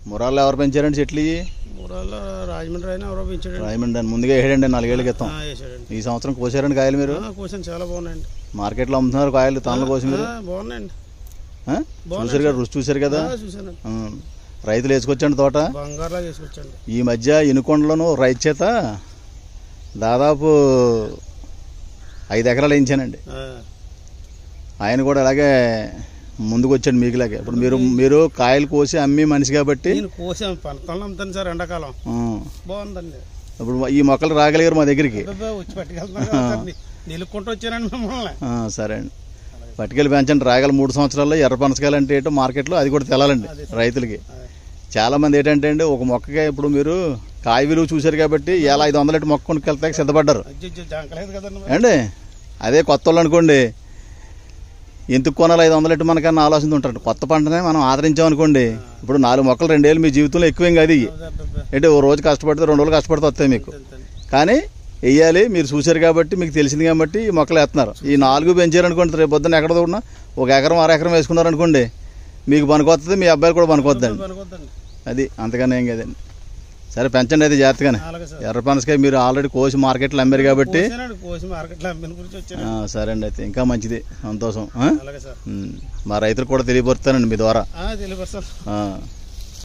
మురాల్లో ఎవరు పెంచారండి చెట్లు ఇవి మూరాల్లో రాజమండ్రి అయినా ఎవరో పెంచాడండి రాయమండి అని ముందుగా వేసాడండి నాలుగేళ్ల క్రితం ఆ, వేసాడండి ఈ సంవత్సరం కోసారండి కాయలు మీరు ఆ, కూర్చొని చాలా బాగున్నాయండి మార్కెట్లో అమ్ముతున్నారు కాయలు తనల కోసం మీరు ఆ, బాగున్నాయండి ఆ? చూశారు కదా రుచి చూశారు కదా ఆ, చూశానండి ఆ. రైతులు వేసుకొచ్చండి తోట బంగారులా చేసుకొచ్చండి ఈ మధ్య ఇనుకొండలోను రైతు చేత దాదాపు ఐదు ఎకరాలు వేయించానండి ఆ, ఆయన కూడా అలాగే ముందుకు వచ్చాడు మీకులాగే ఇప్పుడు మీరు మీరు కాయలు కోసి అమ్మి మనిషి కాబట్టి నేను కోసాం పంటలను అమ్ముతాను సార్ ఎండాకాలం ఆ, బాగుందండి ఇప్పుడు ఈ మొక్కలు రాగలిగారు మా దగ్గరికి అబ్బబ్బే, వచ్చి పట్టుకెళ్తున్నాను కదా సార్. ని- నిలుక్కుంటూ వచ్చానండి మిమ్మల్ని ఆ, సరే అండి పట్టుకెళ్ళి పెంచండి రాగల మూడు సంవత్సరాల్లో ఎర్ర పనసకాయలు అంటే ఏంటో మార్కెట్లో అది కూడా తెలాలండి రైతులకి అదే. చాలా మంది ఏంటంటే అండి ఒక మొక్కకి ఇప్పుడు మీరు కాయ విలువ చూశారు కాబట్టి ఇలా ఐదు వందల మొక్క కొనుక్కెళ్తాకి సిద్ధపడ్డారు అజ్జి జంకలేదు కదండి మరి. ఏమండి అదే కొత్త వాళ్ళు అనుకోండి ఎందుకు కొనాలి ఐదు వందలు ఎట్టు మనకన్నా ఆలోచన ఉంటారు కొత్త పంటనే మనం ఆదరించాం అనుకోండి ఇప్పుడు నాలుగు మొక్కలు రెండేళ్ళు మీ జీవితంలో ఎక్కువేం కాదు ఇవి అబ్బబ్బే, ఏంటి ఓ రోజు కష్టపడితే రెండు రోజులు కష్టపడితే వస్తాయి మీకు అంతేనండి. కానీ వెయ్యాలి మీరు చూశారు కాబట్టి మీకు తెలిసింది కాబట్టి ఈ మొక్కలు వేస్తున్నారు ఈ నాలుగు పెంచారనుకోండి రేపు పొద్దున్న ఎక్కడ ఉన్నా ఒక ఎకరం అర ఎకరం వేసుకున్నారనుకోండి మీకు పనికొస్తుంది మీ అబ్బాయిలు కూడా పనికొద్దండి పనికొద్దండి. అది అంతకన్నా ఏం కదండి సరే పెంచండి అయితే జాగ్రత్తగానే అలాగే సార్ ఎర్ర పనసకాయ మీరు ఆల్రెడీ కోసి మార్కెట్లో అమ్మారు కాబట్టి కోసానండి కోసి మార్కెట్లో అమ్మిన గురించి వచ్చాను ఆ, సరే అండి అయితే ఇంకా మంచిది సంతోషం ఆ? అలాగే సార్ ఉమ్. మా రైతులకు కూడా తెలియపరుస్తానండి మీ ద్వారా ఆ, తెలియదు సార్ ఆ.